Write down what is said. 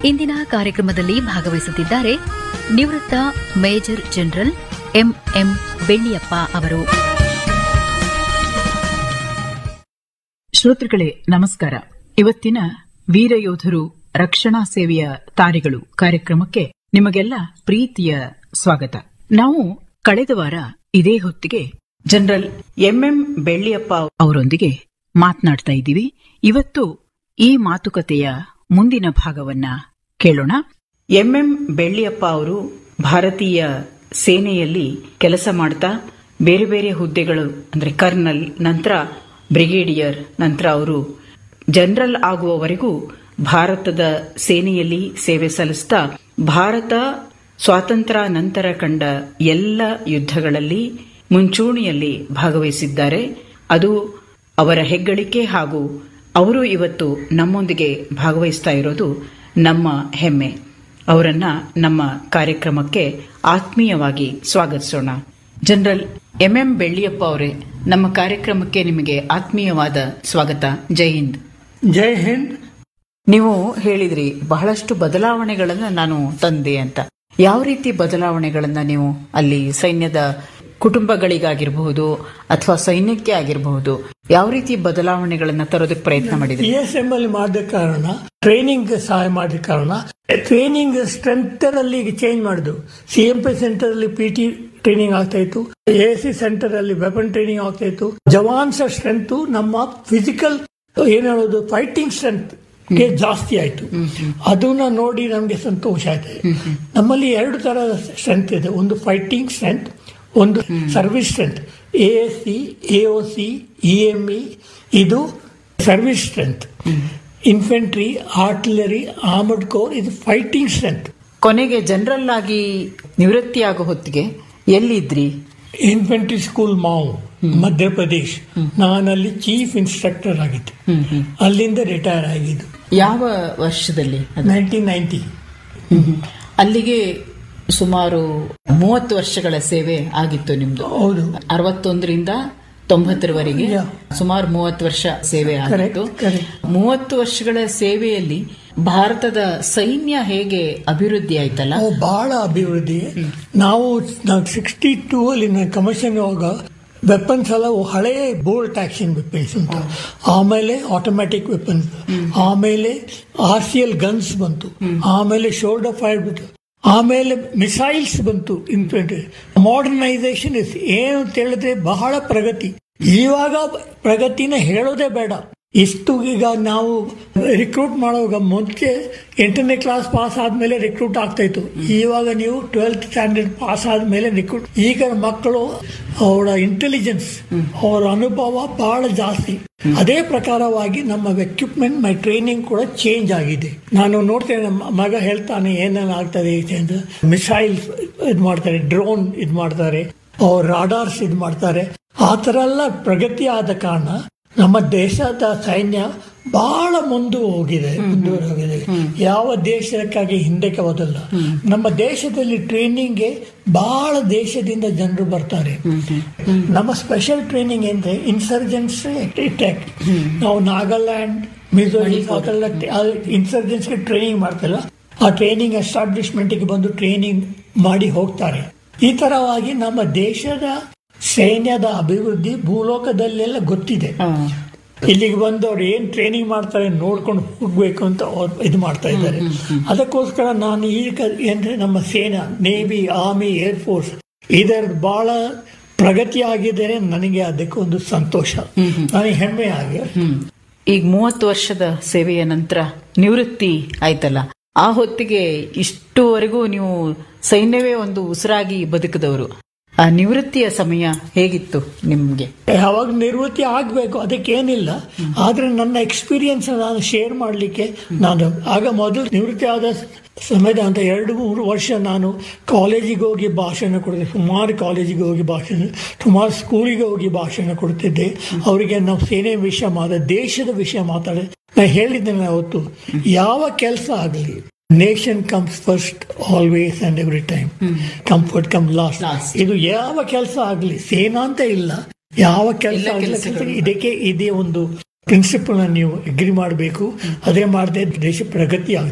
ಇಂದಿನ ಕಾರ್ಯಕ್ರಮದಲ್ಲಿ ಭಾಗವಹಿಸುತ್ತಿದ್ದಾರೆ ನಿವೃತ್ತ ಮೇಜರ್ ಜನರಲ್ ಎಂಎಂ ಬೆಳ್ಳಿಯಪ್ಪ ಅವರು ಶ್ರೋತೃಗಳೇ ನಮಸ್ಕಾರ ಇವತ್ತಿನ ವೀರಯೋಧರು ರಕ್ಷಣಾ ಸೇವೆಯ ತಾರೆಗಳು ಕಾರ್ಯಕ್ರಮಕ್ಕೆ ನಿಮಗೆಲ್ಲ ಪ್ರೀತಿಯ ಸ್ವಾಗತ ನಾವು ಕಳೆದ ವಾರ ಇದೇ ಹೊತ್ತಿಗೆ ಜನರಲ್ ಎಂಎಂ ಬೆಳ್ಳಿಯಪ್ಪ ಅವರೊಂದಿಗೆ ಮಾತನಾಡ್ತಾ ಇದ್ದೀವಿ ಇವತ್ತು ಈ ಮಾತುಕತೆಯ ಮುಂದಿನ ಭಾಗವನ್ನ ಕೇಳೋಣ ಎಂಎಂ ಬೆಳ್ಳಿಯಪ್ಪ ಅವರು ಭಾರತೀಯ ಸೇನೆಯಲ್ಲಿ ಕೆಲಸ ಮಾಡ್ತಾ ಬೇರೆ ಬೇರೆ ಹುದ್ದೆಗಳು ಅಂದ್ರೆ ಕರ್ನಲ್ ನಂತರ ಬ್ರಿಗೇಡಿಯರ್ ನಂತರ ಅವರು ಜನರಲ್ ಆಗುವವರೆಗೂ ಭಾರತದ ಸೇನೆಯಲ್ಲಿ ಸೇವೆ ಸಲ್ಲಿಸ್ತಾ ಭಾರತ ಸ್ವಾತಂತ್ರ್ಯ ನಂತರ ಕಂಡ ಎಲ್ಲ ಯುದ್ಧಗಳಲ್ಲಿ ಮುಂಚೂಣಿಯಲ್ಲಿ ಭಾಗವಹಿಸಿದ್ದಾರೆ ಅದು ಅವರ ಹೆಗ್ಗಳಿಕೆ ಹಾಗೂ ಅವರು ಇವತ್ತು ನಮ್ಮೊಂದಿಗೆ ಭಾಗವಹಿಸ್ತಾ ಇರೋದು ನಮ್ಮ ಹೆಮ್ಮೆ ಅವರನ್ನ ನಮ್ಮ ಕಾರ್ಯಕ್ರಮಕ್ಕೆ ಆತ್ಮೀಯವಾಗಿ ಸ್ವಾಗತಿಸೋಣ ಜನರಲ್ ಎಂಎಂ ಬೆಳ್ಳಿಯಪ್ಪ ಅವರೇ ನಮ್ಮ ಕಾರ್ಯಕ್ರಮಕ್ಕೆ ನಿಮಗೆ ಆತ್ಮೀಯವಾದ ಸ್ವಾಗತ ಜೈ ಹಿಂದ್ ಜೈ ಹಿಂದ್ ನೀವು ಹೇಳಿದ್ರಿ ಬಹಳಷ್ಟು ಬದಲಾವಣೆಗಳನ್ನ ನಾನು ತಂದೆ ಅಂತ ಯಾವ ರೀತಿ ಬದಲಾವಣೆಗಳನ್ನ ನೀವು ಅಲ್ಲಿ ಸೈನ್ಯದ ಕುಟುಂಬಗಳಿಗಾಗಿರಬಹುದು ಅಥವಾ ಸೈನ್ಯಕ್ಕೆ ಆಗಿರಬಹುದು ಯಾವ ರೀತಿ ಬದಲಾವಣೆಗಳನ್ನ ತರೋದಕ್ಕೆ ಪ್ರಯತ್ನ ಮಾಡಿದ್ರಿ ಪಿ ಎಸ್ ಎಂ ಅಲ್ಲಿ ಮಾಡಿದ ಕಾರಣ ಟ್ರೈನಿಂಗ್ ಸಹಾಯ ಮಾಡಿದ ಕಾರಣ ಟ್ರೈನಿಂಗ್ ಸ್ಟ್ರೆಂತ್ ಅಲ್ಲಿ ಚೇಂಜ್ ಮಾಡಿದ್ರು ಸಿ ಎಂ ಪಿ ಸೆಂಟರ್ ಅಲ್ಲಿ ಪಿ ಟಿ ಟ್ರೈನಿಂಗ್ ಆಗ್ತಾ ಇತ್ತು ಎ ಸಿ ಸೆಂಟರ್ ಅಲ್ಲಿ ವೆಪನ್ ಟ್ರೈನಿಂಗ್ ಆಗ್ತಾ ಇತ್ತು ಜವಾನ್ಸ್ ಸ್ಟ್ರೆಂತ್ ನಮ್ಮ ಫಿಸಿಕಲ್ ಏನ್ ಹೇಳೋದು ಫೈಟಿಂಗ್ ಸ್ಟ್ರೆಂತ್ ಗೆ ಜಾಸ್ತಿ ಆಯ್ತು ಅದನ್ನ ನೋಡಿ ನಮ್ಗೆ ಸಂತೋಷ ಆಯ್ತು ನಮ್ಮಲ್ಲಿ ಎರಡು ತರ ಸ್ಟ್ರೆಂತ್ ಇದೆ ಒಂದು ಫೈಟಿಂಗ್ ಸ್ಟ್ರೆಂತ್ ಒಂದು service strength A S C A O C E M E ಇದು service strength infantry artillery armoured corps ಇದು ಫೈಟಿಂಗ್ ಸ್ಟ್ರೆಂತ್ ಕೊನೆಗೆ ಜನರಲ್ ಆಗಿ ನಿವೃತ್ತಿ ಆಗೋ ಹೊತ್ತಿಗೆ ಎಲ್ಲಿದ್ರಿ ಇನ್ಫೆಂಟ್ರಿ ಸ್ಕೂಲ್ ಮಾವು ಮಧ್ಯಪ್ರದೇಶ್ ನಾನಲ್ಲಿ ಚೀಫ್ ಇನ್ಸ್ಟ್ರಕ್ಟರ್ ಆಗಿದ್ದೆ ಅಲ್ಲಿಂದ ರಿಟೈರ್ ಆಗಿದ್ದು ಯಾವ ವರ್ಷದಲ್ಲಿ ಅದು? ನೈನ್ಟೀನ್ ನೈನ್ಟಿ ಅಲ್ಲಿಗೆ ಸುಮಾರು ಮೂವತ್ತು ವರ್ಷಗಳ ಸೇವೆ ಆಗಿತ್ತು ನಿಮ್ದು ಹೌದು ಅರವತ್ತೊಂದರಿಂದ ತೊಂಬತ್ತರವರೆಗೆ Yeah. ಸುಮಾರು ಮೂವತ್ತು ವರ್ಷ ಸೇವೆ ಆಗಿತ್ತು Correct, correct. ಮೂವತ್ತು ವರ್ಷಗಳ ಸೇವೆಯಲ್ಲಿ ಭಾರತದ ಸೈನ್ಯ ಹೇಗೆ ಅಭಿವೃದ್ಧಿ ಆಯ್ತಲ್ಲ ನಾವು ಬಹಳ ಅಭಿವೃದ್ಧಿ ನಾವು ಸಿಕ್ಸ್ಟಿ ಟೂ ಅಲ್ಲಿ ಕಮಿಷನ್ ಹೋಗ ವೆಪನ್ಸ್ ಎಲ್ಲ ಹಳೆಯ ಬೋಲ್ಟ್ ಆಕ್ಷನ್ ವೆಪನ್ಸ್ ಅಂತ ಆಮೇಲೆ ಆಟೋಮ್ಯಾಟಿಕ್ ವೆಪನ್ಸ್ ಆಮೇಲೆ ಆರ್ ಸಿ ಎಲ್ ಗನ್ಸ್ ಬಂತು ಆಮೇಲೆ ಶೋಲ್ಡರ್ ಫೈರ್ ಬಂತು ಆಮೇಲೆ ಮಿಸೈಲ್ಸ್ ಬಂತು ಇನ್ಫೆಂಟ್ರಿ ಮಾಡರ್ನೈಸೇಷನ್ ಇಸ್ ಏನು ಅಂತ ಹೇಳಿದ್ರೆ ಬಹಳ ಪ್ರಗತಿ ಇವಾಗ ಪ್ರಗತಿನ ಹೇಳೋದೇ ಬೇಡ ಇಷ್ಟು ಈಗ ನಾವು ರಿಕ್ರೂಟ್ ಮಾಡುವಾಗ ಮುಂಚೆ ಎಂಟನೇ ಕ್ಲಾಸ್ ಪಾಸ್ ಆದ್ಮೇಲೆ ರಿಕ್ರೂಟ್ ಆಗ್ತಾ ಇತ್ತು ಇವಾಗ ನೀವು ಟ್ವೆಲ್ತ್ ಸ್ಟ್ಯಾಂಡರ್ಡ್ ಪಾಸ್ ಆದ್ಮೇಲೆ ರಿಕ್ರೂಟ್ ಈಗ ಮಕ್ಕಳು ಅವರ ಇಂಟೆಲಿಜೆನ್ಸ್ ಅವರ ಅನುಭವ ಬಹಳ ಜಾಸ್ತಿ ಅದೇ ಪ್ರಕಾರವಾಗಿ ನಮ್ಮ ಎಕ್ವಿಪ್ಮೆಂಟ್ ಮೈ ಟ್ರೈನಿಂಗ್ ಕೂಡ ಚೇಂಜ್ ಆಗಿದೆ ನಾನು ನೋಡ್ತೇನೆ ನಮ್ಮ ಮಗ ಹೇಳ್ತಾನೆ ಏನೇನು ಆಗ್ತದೆ ಅಂತ ಮಿಸೈಲ್ಸ್ ಇದು ಮಾಡ್ತಾರೆ ಡ್ರೋನ್ ಇದು ಮಾಡ್ತಾರೆ ಅವ್ರ ರಾಡಾರ್ಸ್ ಇದು ಮಾಡ್ತಾರೆ ಆ ಥರ ಎಲ್ಲ ಪ್ರಗತಿ ಆದ ಕಾರಣ ನಮ್ಮ ದೇಶದ ಸೈನ್ಯ ಬಹಳ ಮುಂದೆ ಹೋಗಿದೆ ಮುಂದುವರೆ ಹೋಗಿದೆ ಯಾವ ದೇಶಕ್ಕಾಗಿ ಹಿಂದಕ್ಕೆ ಹೋದಲ್ಲ ನಮ್ಮ ದೇಶದಲ್ಲಿ ಟ್ರೈನಿಂಗ್ಗೆ ಬಹಳ ದೇಶದಿಂದ ಜನರು ಬರ್ತಾರೆ ನಮ್ಮ ಸ್ಪೆಷಲ್ ಟ್ರೈನಿಂಗ್ ಅಂದ್ರೆ ಇನ್ಸರ್ಜೆನ್ಸ್ ಅಟ್ಯಾಕ್ ನಾವು ನಾಗಾಲ್ಯಾಂಡ್ ಮಿಜೋರಿಂ ಅದೆಲ್ಲ ಇನ್ಸರ್ಜೆನ್ಸ್ಗೆ ಟ್ರೈನಿಂಗ್ ಮಾಡ್ತಲ್ಲ ಆ ಟ್ರೈನಿಂಗ್ ಎಸ್ಟಾಬ್ಲಿಷ್ಮೆಂಟ್ಗೆ ಬಂದು ಟ್ರೈನಿಂಗ್ ಮಾಡಿ ಹೋಗ್ತಾರೆ ಈ ತರವಾಗಿ ನಮ್ಮ ದೇಶದ ಸೈನ್ಯದ ಅಭಿವೃದ್ಧಿ ಭೂಲೋಕದಲ್ಲೆಲ್ಲ ಗೊತ್ತಿದೆ ಇಲ್ಲಿಗೆ ಬಂದು ಅವ್ರು ಏನ್ ಟ್ರೈನಿಂಗ್ ಮಾಡ್ತಾರೆ ನೋಡ್ಕೊಂಡು ಹೋಗ್ಬೇಕು ಅಂತ ಅವ್ರು ಇದು ಮಾಡ್ತಾ ಇದ್ದಾರೆ ಅದಕ್ಕೋಸ್ಕರ ನಾನು ಈಗ ಅಂದ್ರೆ ನಮ್ಮ ಸೇನಾ ನೇವಿ ಆರ್ಮಿ ಏರ್ ಫೋರ್ಸ್ ಇದರ ಬಹಳ ಪ್ರಗತಿ ಆಗಿದ್ದರೆ ನನಗೆ ಅದಕ್ಕೆ ಒಂದು ಸಂತೋಷ ನನಗೆ ಹೆಮ್ಮೆ ಆಗಿದೆ ಈಗ ಮೂವತ್ತು ವರ್ಷದ ಸೇವೆಯ ನಂತರ ನಿವೃತ್ತಿ ಆಯ್ತಲ್ಲ ಆ ಹೊತ್ತಿಗೆ ಇಷ್ಟುವರೆಗೂ ನೀವು ಸೈನ್ಯವೇ ಒಂದು ಉಸಿರಾಗಿ ಬದುಕಿದವರು ಆ ನಿವೃತ್ತಿಯ ಸಮಯ ಹೇಗಿತ್ತು ನಿಮ್ಗೆ ಯಾವಾಗ ನಿವೃತ್ತಿ ಆಗಬೇಕು ಅದಕ್ಕೇನಿಲ್ಲ ಆದ್ರೆ ನನ್ನ ಎಕ್ಸ್ಪೀರಿಯನ್ಸ್ ನಾನು ಶೇರ್ ಮಾಡಲಿಕ್ಕೆ ನಾನು ಆಗ ಮೊದಲು ನಿವೃತ್ತಿ ಆದ ಸಮಯದ ಅಂತ ಎರಡು ಮೂರು ವರ್ಷ ನಾನು ಕಾಲೇಜಿಗೆ ಹೋಗಿ ಭಾಷಣ ಕೊಡ್ತಿದ್ದೆ ಸುಮಾರು ಕಾಲೇಜಿಗೆ ಹೋಗಿ ಭಾಷಣ ಸುಮಾರು ಸ್ಕೂಲಿಗೆ ಹೋಗಿ ಭಾಷಣ ಕೊಡ್ತಿದ್ದೆ ಅವರಿಗೆ ನಾವು ಸೇನೆ ವಿಷಯ ಮಾತಾಡ ದೇಶದ ವಿಷಯ ಮಾತಾಡ ನಾನು ಹೇಳಿದ್ದೇನೆ ಅವತ್ತು ಯಾವ ಕೆಲಸ ಆಗಲಿ nation comes first always and every time comfort come last Last. ಇದು ಯಾವ ಕೆಲಸ ಆಗಲಿ ಸೇನಾ ಅಂತ ಇಲ್ಲ ಯಾವ ಕೆಲಸ ಕೆಲ್ಸಗಳು. ಇದಕ್ಕೆ ಇದೇ ಒಂದು ಪ್ರಿನ್ಸಿಪಲ್ ನೀವು ಅಗ್ರಿ ಮಾಡಬೇಕು ಅದೇ ಮಾಡದೆ ದೇಶ ಪ್ರಗತಿ ಆಗುತ್ತೆ